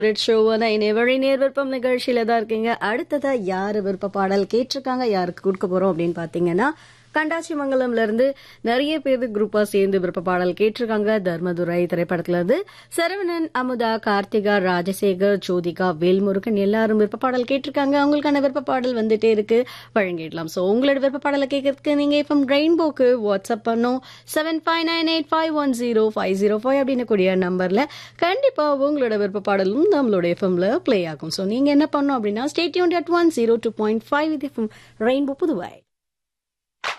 favourite ஷோவான இணையவழி நேர் விருப்பம் நிகழ்ச்சியில தான் இருக்கீங்க அடுத்ததா யாரு விருப்ப பாடல் கேட்டிருக்காங்க யாருக்கு கொடுக்க போறோம் அப்படின்னு பாத்தீங்கன்னா கண்டாச்சிமங்கலம்ல இருந்து நிறைய பேர் குரூப்பா சேர்ந்து விருப்ப பாடல் கேட்டிருக்காங்க தர்மதுரை திரைப்படத்துல இருந்து சரவணன் அமுதா கார்த்திகா ராஜசேகர் ஜோதிகா வேல்முருகன் எல்லாரும் விருப்ப பாடல் கேட்டிருக்காங்க அவங்களுக்கான விருப்ப பாடல் வந்துட்டே இருக்கு வழங்கிடலாம் சோ உங்களோட விருப்ப பாடலை கேட்கறதுக்கு நீங்க இப்போ ரெயின்போக்கு வாட்ஸ்அப் பண்ணும் seven five nine eight five one zero five zero five அப்படின்னு கூடிய நம்பர்ல கண்டிப்பா உங்களோட விருப்ப பாடலும் நம்மளோட எஃப்எம்ல ப்ளே ஆகும் சோ நீங்க என்ன பண்ணணும் அப்படின்னா stay tuned at one zero two point five இது ரெயின்போ புதுவாய்